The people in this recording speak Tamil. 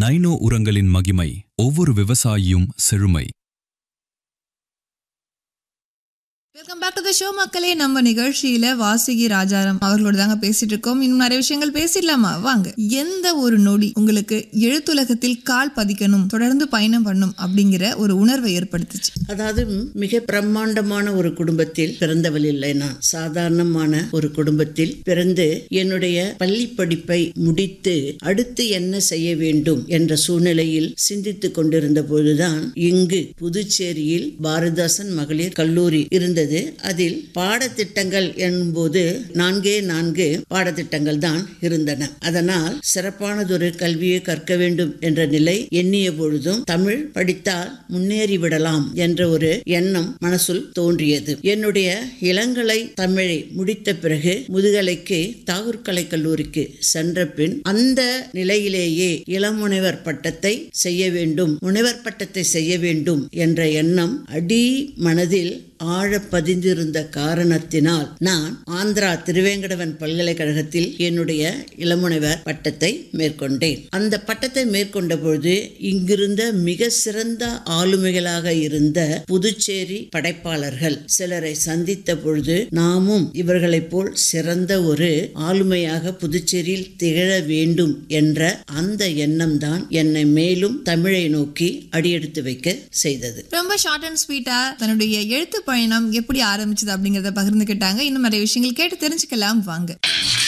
நைனோ உரங்களின் மகிமை ஒவ்வொரு விவசாயியும் செழுமை welcome back to the show மக்களே நம்ம நிகழ்ச்சியில வாசுகி ராஜாராம் அவர்களோட தாங்க பேசிட்டு இருக்கோம் இன்னும் நிறைய விஷயங்கள் பேசிடலாமா வாங்க எந்த ஒரு நொடி உங்களுக்கு எழுத்துலகத்தில் கால் பதிக்கணும் தொடர்ந்து பயணம் பண்ணும் அப்படிங்கிற ஒரு உணர்வை ஏற்படுத்துச்சு அதாவது மிக பிரம்மாண்டமான ஒரு குடும்பத்தில் பிறந்தவள் இல்லை நான் சாதாரணமான ஒரு குடும்பத்தில் பிறந்து என்னுடைய பள்ளி படிப்பை முடித்து அடுத்து என்ன செய்ய வேண்டும் என்ற சூழ்நிலையில் சிந்தித்துக் கொண்டிருந்த பொழுதுதான் இங்கு புதுச்சேரியில் பாரதிதாசன் மகளிர் கல்லூரி இருந்தது அதில் பாடத்திட்டங்கள் என்போது நான்கே நான்கு பாடத்திட்டங்கள் தான் இருந்தன அதனால் சிறப்பானதொரு கல்வியை கற்க வேண்டும் என்ற நிலை எண்ணிய பொழுதும் தமிழ் படித்தால் முன்னேறி விடலாம் என்ற ஒரு எண்ணம் மனசுள் தோன்றியது என்னுடைய இளங்கலை தமிழை முடித்த பிறகு முதுகலைக்கு தாகூர் கலை கல்லூரிக்கு சென்ற பின் அந்த நிலையிலேயே இளமுனைவர் பட்டத்தை செய்ய வேண்டும் முனைவர் பட்டத்தை செய்ய வேண்டும் என்ற எண்ணம் அடி மனதில் ஆழ பதிந்திருந்த காரணத்தினால் நான் ஆந்திரா திருவேங்கடவன் பல்கலைக்கழகத்தில் என்னுடைய இளமுனைவர் பட்டத்தை மேற்கொண்டேன் அந்த பட்டத்தை மேற்கொண்ட பொழுது இங்கிருந்த மிக சிறந்த ஆளுமைகளாக இருந்த புதுச்சேரி படைப்பாளர்கள் சிலரை சந்தித்த பொழுது நாமும் இவர்களைப் போல் சிறந்த ஒரு ஆளுமையாக புதுச்சேரியில் திகழ வேண்டும் என்ற அந்த எண்ணம் தான் என்னை மேலும் தமிழை நோக்கி அடியெடுத்து வைக்க செய்தது ரொம்ப ஷார்ட் அண்ட் ஸ்வீட்டா தன்னுடைய எழுத்து பயணம் எப்படி ஆரம்பிச்சது அப்படிங்கறத பகிர்ந்துக்கிட்டாங்க இன்னும் நிறைய விஷயங்கள் கேட்டு தெரிஞ்சுக்கலாம் வாங்க